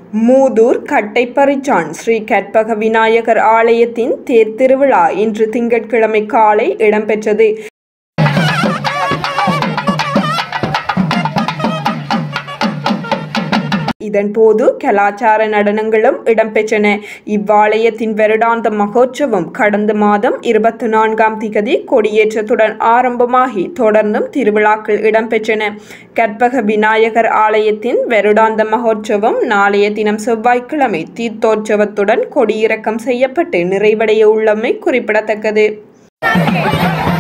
மூதூர் கட்டைப்பறிச்சான் ஸ்ரீ கற்பக விநாயகர் ஆலயத்தின் தேர் திருவிழா இன்று திங்கட்கிழமை காலை இடம்பெற்றது இதன்போது கலாச்சார நடனங்களும் இடம்பெற்றன இவ்வாலயத்தின் வருடாந்த மகோற்சவம் கடந்த மாதம் இருபத்தி நான்காம் திகதி கொடியேற்றத்துடன் ஆரம்பமாகி தொடர்ந்தும் திருவிழாக்கள் இடம்பெற்றன கற்பக விநாயகர் ஆலயத்தின் வருடாந்த மகோற்சவம் நாளைய தினம் செவ்வாய்க்கிழமை தீர்த்தோற்சவத்துடன் கொடியிறக்கம் செய்யப்பட்டு நிறைவடைய உள்ளமை குறிப்பிடத்தக்கது